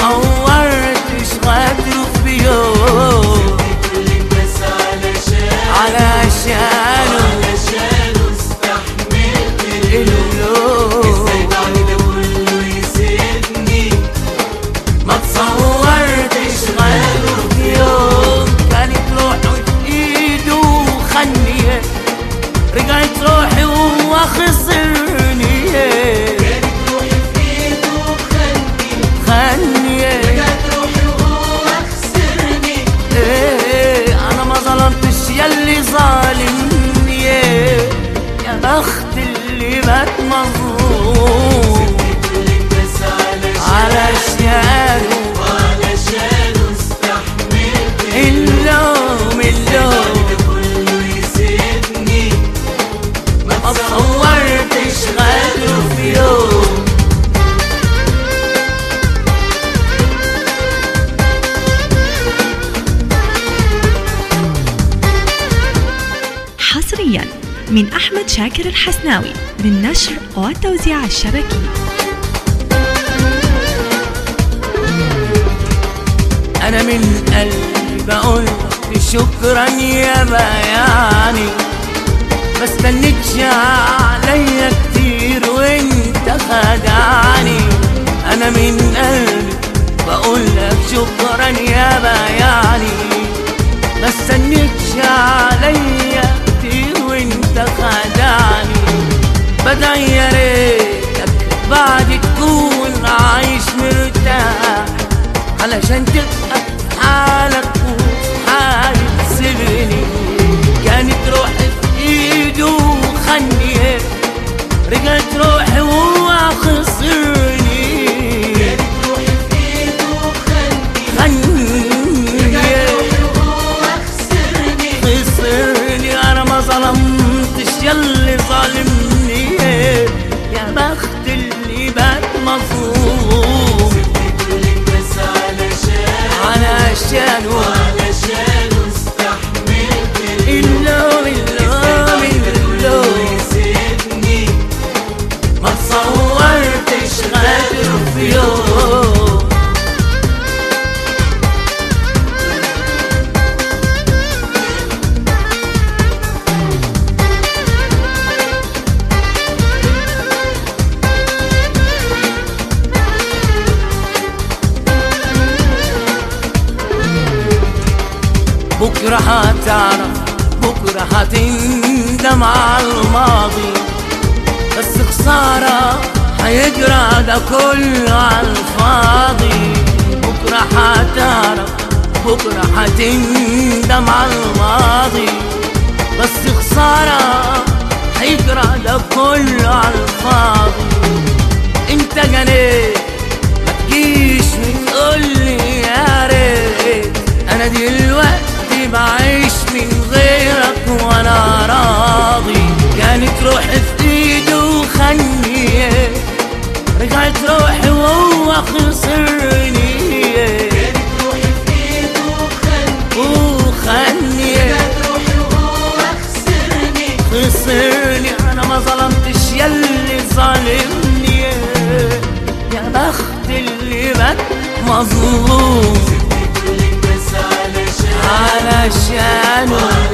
تصورتش غدره في يوم كل الناس علشان علشانه علشانه استحملت اللوم ازاي بعد ده كله يسيبني ما تصورتش غيره في يوم كانت روحه في ايده وخني رجعت روحي وهو خسرني كانت روحي في ايده وخلني خني جت روحي وهو خسرني ايه انا ما ظلمتش يلي ظالمني يا بخت اللي بات مظلوم كل الناس علشان علشانه وعلشانه استحملت اللوم اللوم بعد ده كله يسيبني ما ما تصورتش غيره في يوم حصريا من أحمد شاكر الحسناوي بالنشر والتوزيع الشبكي انا من قلبي بقول شكرا يا بياني ما استنيتش عليا كتير وانت خدعني انا من قلبي بقول لك شكرا يا بياني ما استنيتش عليا كتير وانت خدعني بدعي يا ريتك بعد تكون عايش مرتاح علشان تبقى في حالك وفي حالي تسيبني كانت روحي في ايده وخني رجعت روحي وهو خسرني كانت روحي في ايده وخلني خني جت روحي وهو خسرني خسرني انا ما ظلمتش يلي ظالمني يا بخت اللي بات مظلوم كل الناس علشان علشانه وعلشانه استحملت اللوم اللوم اللوم يسيبني ما تصورتش غدره في يوم بكرة هتعرف بكرة هتندم على الماضي بس خسارة هيجرى ده كله على الفاضي بكرة هتعرف بكرة هتندم على الماضي بس خسارة هيجرى ده كله على الفاضي انت جنيت ما تجيش وتقولي يا ريت انا دلوقتي بعيش من غيرك وانا راضي كانت روحي في ايده وخني رجعت روحي وهو خسرني كانت روحي في ايده وخلني وخني جت روحي وهو خسرني خسرني انا ما ظلمتش يلي ظالمني يا بخت اللي بات مظلوم كل الناس علشان علشانه